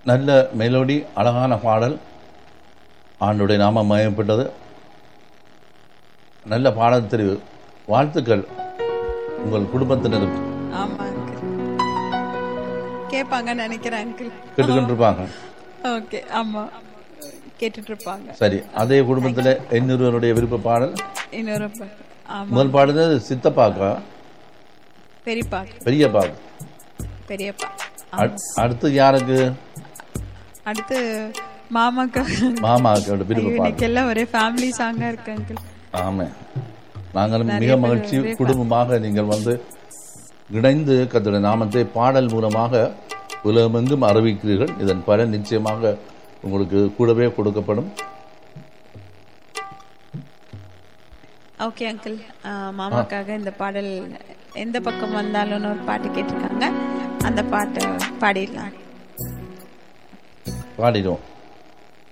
நல்ல மெலோடி அழகான பாடல் ஆண்டுடைய நாமம் மயப்பட்டது நல்ல பாடல் தெரிவு வாழ்த்துக்கள் உங்கள் குடும்பத்தினருக்கு ஆமா அங்கிள் கேட்பாங்கன்னு நினைக்கிறேன் அங்கிள் கேட்டுக்கொண்டிருப்பாங்க ஓகே ஆமா கேட்டுட்டு இருப்பாங்க சரி அதே குடும்பத்தில் இன்னொருவருடைய விருப்ப பாடல் இன்னொரு ப- ஆமா முதல் பாடுறது சித்தப்பாக்கா பெரியப்பா பெரியப்பாக்கு பெரியப்பா அட்- அடுத்து யாருக்கு அடுத்து மாமாக்கா மாமாக்கோட விருப்ப பாடல் இன்னைக்கு எல்லாம் ஒரே ஃபேமிலி சாங்கா இருக்கு அங்கிள் ஆமே நாங்களும் மிக மகிழ்ச்சி குடும்பமாக நீங்கள் வந்து இணைந்து கத்தோட நாமத்தை பாடல் மூலமாக உலகமெங்கும் அறிவிக்கிறீர்கள் இதன் பலன் நிச்சயமாக உங்களுக்கு கூடவே கொடுக்கப்படும் ஓகே அங்கிள் மாமாக்காக இந்த பாடல் எந்த பக்கம் வந்தாலும்னு ஒரு பாட்டு கேட்டிருக்காங்க அந்த பாட்டை பாடிடலாம் பாடிடுவோம்